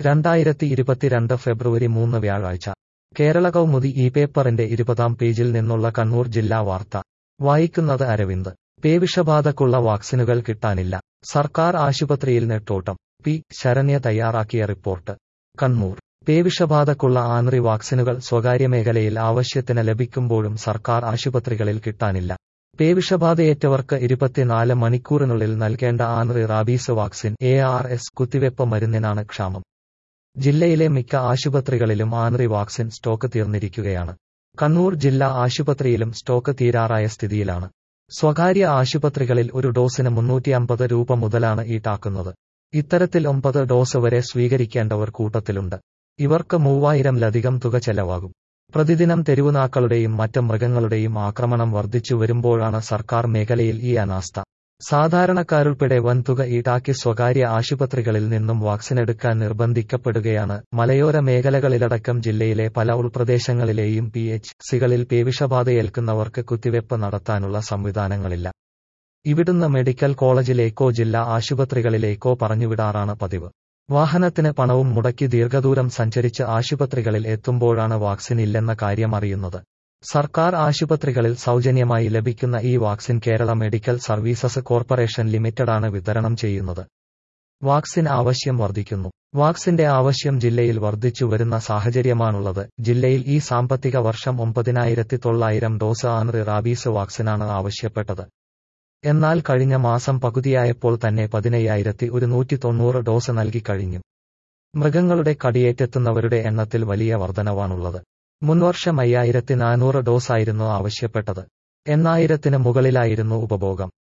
രണ്ടായിരത്തി ഇരുപത്തിരണ്ട് ഫെബ്രുവരി മൂന്ന് വ്യാഴാഴ്ച കേരള കൗമുദി ഈ പേപ്പറിന്റെ ഇരുപതാം പേജിൽ നിന്നുള്ള കണ്ണൂർ ജില്ലാ വാർത്ത വായിക്കുന്നത് അരവിന്ദ് പേവിഷബാധക്കുള്ള വാക്സിനുകൾ കിട്ടാനില്ല സർക്കാർ ആശുപത്രിയിൽ നെട്ടോട്ടം പി ശരണ്യ തയ്യാറാക്കിയ റിപ്പോർട്ട് കണ്ണൂർ പേവിഷബാധക്കുള്ള ആന്റി വാക്സിനുകൾ സ്വകാര്യ മേഖലയിൽ ആവശ്യത്തിന് ലഭിക്കുമ്പോഴും സർക്കാർ ആശുപത്രികളിൽ കിട്ടാനില്ല പേവിഷബാധയേറ്റവർക്ക് ഇരുപത്തിനാല് മണിക്കൂറിനുള്ളിൽ നൽകേണ്ട anti rabies vaccine A R S കുത്തിവെപ്പ് മരുന്നിനാണ് ക്ഷാമം ജില്ലയിലെ മിക്ക ആശുപത്രികളിലും ആന്റി വാക്സിൻ സ്റ്റോക്ക് തീർന്നിരിക്കുകയാണ് കണ്ണൂർ ജില്ലാ ആശുപത്രിയിലും സ്റ്റോക്ക് തീരാറായ സ്ഥിതിയിലാണ് സ്വകാര്യ ആശുപത്രികളിൽ ഒരു ഡോസിന് മുന്നൂറ്റി അമ്പത് രൂപ മുതലാണ് ഈടാക്കുന്നത് ഇത്തരത്തിൽ ഒമ്പത് ഡോസ് വരെ സ്വീകരിക്കേണ്ടവർ കൂട്ടത്തിലുണ്ട് ഇവർക്ക് മൂവായിരംലധികം തുക ചെലവാകും പ്രതിദിനം തെരുവുനാക്കളുടെയും മറ്റ് മൃഗങ്ങളുടെയും ആക്രമണം വർദ്ധിച്ചു വരുമ്പോഴാണ് സർക്കാർ മേഖലയിൽ ഈ അനാസ്ഥ സാധാരണക്കാരുൾപ്പെടെ വൻതുക ഈടാക്കി സ്വകാര്യ ആശുപത്രികളിൽ നിന്നും വാക്സിനെടുക്കാൻ നിർബന്ധിക്കപ്പെടുകയാണ് മലയോര മേഖലകളിലടക്കം ജില്ലയിലെ പല ഉൾപ്രദേശങ്ങളിലെയും പി എച്ച് സികളിൽ പേവിഷബാധയേൽക്കുന്നവർക്ക് കുത്തിവെപ്പ് നടത്താനുള്ള സംവിധാനങ്ങളില്ല ഇവിടുന്ന് മെഡിക്കൽ കോളേജിലേക്കോ ജില്ലാ ആശുപത്രികളിലേക്കോ പറഞ്ഞുവിടാറാണ് പതിവ് വാഹനത്തിന് പണവും മുടക്കി ദീർഘദൂരം സഞ്ചരിച്ച് ആശുപത്രികളിൽ എത്തുമ്പോഴാണ് വാക്സിൻ ഇല്ലെന്ന കാര്യം അറിയുന്നത് സർക്കാർ ആശുപത്രികളിൽ സൗജന്യമായി ലഭിക്കുന്ന ഈ vaccine Kerala medical services corporation ലിമിറ്റഡാണ് വിതരണം ചെയ്യുന്നത് വാക്സിൻ ആവശ്യം വർദ്ധിക്കുന്നു വാക്സിന്റെ ആവശ്യം ജില്ലയിൽ വർദ്ധിച്ചു വരുന്ന സാഹചര്യമാണുള്ളത് ജില്ലയിൽ ഈ സാമ്പത്തിക വർഷം ഒമ്പതിനായിരത്തി തൊള്ളായിരം ഡോസ് ആൻറി റാബീസ് വാക്സിനാണ് ആവശ്യപ്പെട്ടത് എന്നാൽ കഴിഞ്ഞ മാസം പകുതിയായപ്പോൾ തന്നെ പതിനയ്യായിരത്തി ഒരുന്നൂറ്റി തൊണ്ണൂറ് ഡോസ് നൽകി കഴിഞ്ഞു മൃഗങ്ങളുടെ കടിയേറ്റെത്തുന്നവരുടെ എണ്ണത്തിൽ വലിയ വർധനവാണുള്ളത് മുൻവർഷം അയ്യായിരത്തി നാനൂറ് ഡോസായിരുന്നു ആവശ്യപ്പെട്ടത് എണ്ണായിരത്തിന് മുകളിലായിരുന്നു ഉപഭോഗം